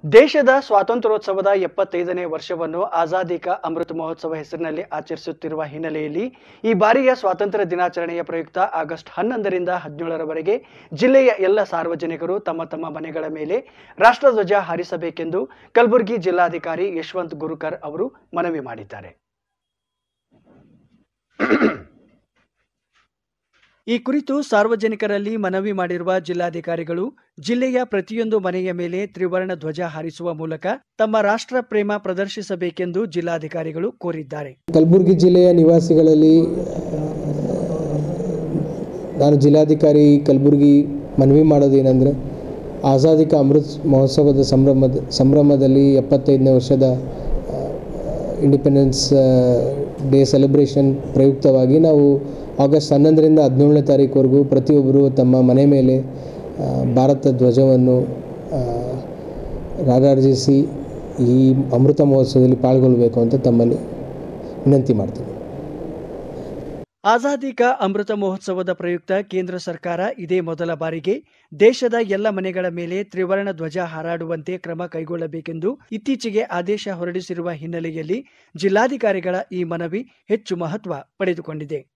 ದೇಶದ ಸ್ವಾತಂತ್ರ್ಯೋತ್ಸವದ ಎಪ್ಪತ್ತೈದನೇ ವರ್ಷವನ್ನು ಆಜಾದಿ ಕಾ ಅಮೃತ ಮಹೋತ್ಸವ ಹೆಸರಿನಲ್ಲಿ ಆಚರಿಸುತ್ತಿರುವ ಹಿನ್ನೆಲೆಯಲ್ಲಿ ಈ ಬಾರಿಯ ಸ್ವಾತಂತ್ರ್ಯ ದಿನಾಚರಣೆಯ ಪ್ರಯುಕ್ತ ಆಗಸ್ಟ್ ಹನ್ನೊಂದರಿಂದ ಹದಿನೇಳರವರೆಗೆ ಜಿಲ್ಲೆಯ ಎಲ್ಲ ಸಾರ್ವಜನಿಕರು ತಮ್ಮ ತಮ್ಮ ಮನೆಗಳ ಮೇಲೆ ರಾಷ್ಟ್ರಧ್ವಜ ಹಾರಿಸಬೇಕೆಂದು ಕಲಬುರಗಿ ಜಿಲ್ಲಾಧಿಕಾರಿ ಯಶವಂತ್ ಗುರುಕರ್ ಅವರು ಮನವಿ ಮಾಡಿದ್ದಾರೆ ಈ ಕುರಿತು ಸಾರ್ವಜನಿಕರಲ್ಲಿ ಮನವಿ ಮಾಡಿರುವ ಜಿಲ್ಲಾಧಿಕಾರಿಗಳು ಜಿಲ್ಲೆಯ ಪ್ರತಿಯೊಂದು ಮನೆಯ ಮೇಲೆ ತ್ರಿವರ್ಣ ಧ್ವಜ ಹಾರಿಸುವ ಮೂಲಕ ತಮ್ಮ ರಾಷ್ಟ್ರ ಪ್ರೇಮ ಪ್ರದರ್ಶಿಸಬೇಕೆಂದು ಜಿಲ್ಲಾಧಿಕಾರಿಗಳು ಕೋರಿದ್ದಾರೆ ಕಲಬುರಗಿ ಜಿಲ್ಲೆಯ ನಿವಾಸಿಗಳಲ್ಲಿ ನಾನು ಜಿಲ್ಲಾಧಿಕಾರಿ ಕಲಬುರಗಿ ಮನವಿ ಮಾಡೋದೇನೆಂದರೆ ಆಜಾದಿ ಕಾ ಅಮೃತ್ ಮಹೋತ್ಸವದ ಸಂಭ್ರಮದ ಸಂಭ್ರಮದಲ್ಲಿ ಎಪ್ಪತ್ತೈದನೇ ವರ್ಷದ ಇಂಡಿಪೆಂಡೆನ್ಸ್ ಡೇ ಸೆಲೆಬ್ರೇಷನ್ ಪ್ರಯುಕ್ತವಾಗಿ ನಾವು ಆಗಸ್ಟ್ ಹನ್ನೊಂದರಿಂದ ಹದಿನೇಳನೇ ತಾರೀಕುವರೆಗೂ ಪ್ರತಿಯೊಬ್ಬರು ತಮ್ಮ ಮನೆ ಮೇಲೆ ಆ, ಭಾರತ ಧ್ವಜವನ್ನು ಆ, ರಾರಾಜಿಸಿ ಈ ಅಮೃತ ಮಹೋತ್ಸವದಲ್ಲಿ ಪಾಲ್ಗೊಳ್ಳಬೇಕು ಅಂತ ತಮ್ಮಲ್ಲಿ ವಿನಂತಿ ಮಾಡ್ತೀನಿ ಆಜಾದಿ ಕಾ ಅಮೃತ ಮಹೋತ್ಸವದ ಪ್ರಯುಕ್ತ ಕೇಂದ್ರ ಸರ್ಕಾರ ಇದೇ ಮೊದಲ ಬಾರಿಗೆ ದೇಶದ ಎಲ್ಲ ಮನೆಗಳ ಮೇಲೆ ತ್ರಿವರ್ಣ ಧ್ವಜ ಹಾರಾಡುವಂತೆ ಕ್ರಮ ಕೈಗೊಳ್ಳಬೇಕೆಂದು ಇತ್ತೀಚೆಗೆ ಆದೇಶ ಹೊರಡಿಸಿರುವ ಹಿನ್ನೆಲೆಯಲ್ಲಿ ಜಿಲ್ಲಾಧಿಕಾರಿಗಳ ಈ ಮನವಿ ಹೆಚ್ಚು ಮಹತ್ವ ಪಡೆದುಕೊಂಡಿದೆ